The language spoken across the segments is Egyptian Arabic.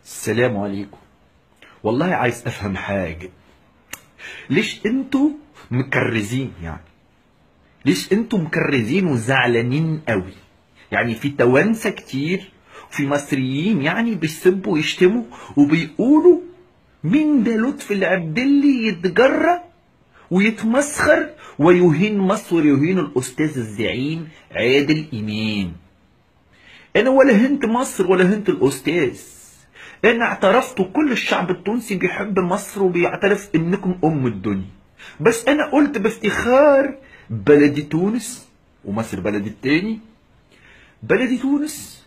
السلام عليكم والله عايز افهم حاجة ليش انتوا مكرزين يعني ليش انتوا مكرزين وزعلانين قوي يعني في توانسة كتير وفي مصريين يعني بيسبوا ويشتموا وبيقولوا مين ده لطفي العبدلي يتجرأ ويتمسخر ويهين مصر ويهين الاستاذ الزعيم عادل امام انا ولا هنت مصر ولا هنت الاستاذ انا اعترفت كل الشعب التونسي بيحب مصر وبيعترف انكم ام الدنيا بس انا قلت بافتخار بلدي تونس ومصر بلدي التاني بلدي تونس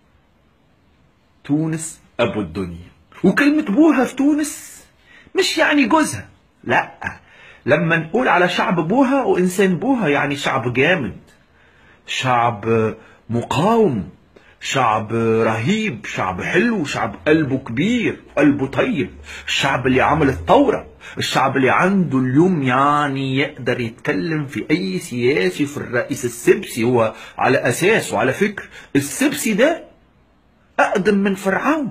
تونس ابو الدنيا وكلمة بوها في تونس مش يعني جوزها لا لما نقول على شعب بوها وانسان بوها يعني شعب جامد شعب مقاوم شعب رهيب شعب حلو شعب قلبه كبير قلبه طيب الشعب اللي عمل الثورة الشعب اللي عنده اليوم يعني يقدر يتكلم في أي سياسي في الرئيس السبسي هو على أساس وعلى فكر السبسي ده أقدم من فرعون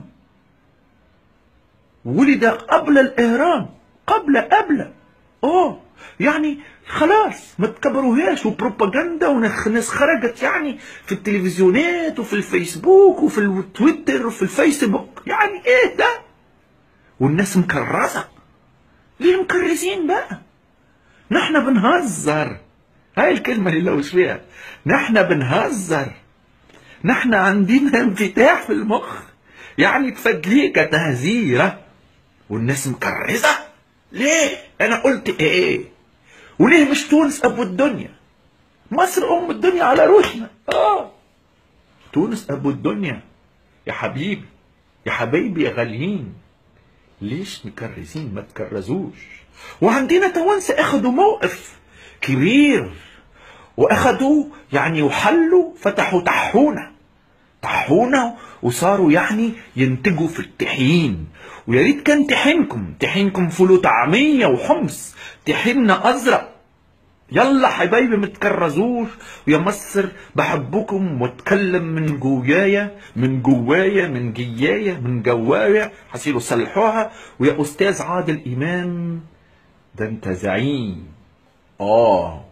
ولد قبل الإهرام قبل قبل اه يعني خلاص ما تكبروهاش وبروباجندا وناس خرجت يعني في التلفزيونات وفي الفيسبوك وفي التويتر وفي الفيسبوك يعني ايه ده والناس مكرزة ليه مكرزين بقى نحن بنهزر هاي الكلمة اللي لوش فيها نحن بنهزر نحن عندنا انفتاح في المخ يعني تفدليك تهزيرة والناس مكرزة ليه انا قلت ايه وليه مش تونس ابو الدنيا مصر ام الدنيا على روحنا اه تونس ابو الدنيا يا حبيبي يا حبايبي يا غاليين ليش مكرزين ما تكرزوش وعندنا توانسة اخدوا موقف كبير واخدوا يعني وحلوا فتحوا طحونه طحونه وصاروا يعني ينتجوا في الطحين ويا ريت كان طحينكم طحينكم فول وطعميه وحمص طحيننا ازرق يلا حبايبي ما تكرزوش ويا مصر بحبكم واتكلم من جوايا من جوايا من جيايا من جوايا حسيلوا صلحوها ويا استاذ عادل امام ده انت زعيم اه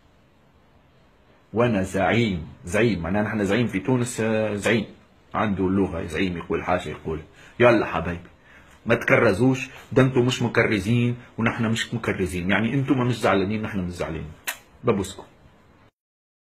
وانا زعيم زعيم معناها نحن زعيم في تونس آه، زعيم عنده اللغه زعيم يقول حاجه يقول يلا حبايبي ما تكرزوش ده انتم مش مكرزين ونحن مش مكرزين يعني انتم مش زعلانين نحن مش زعلانين ببوسكم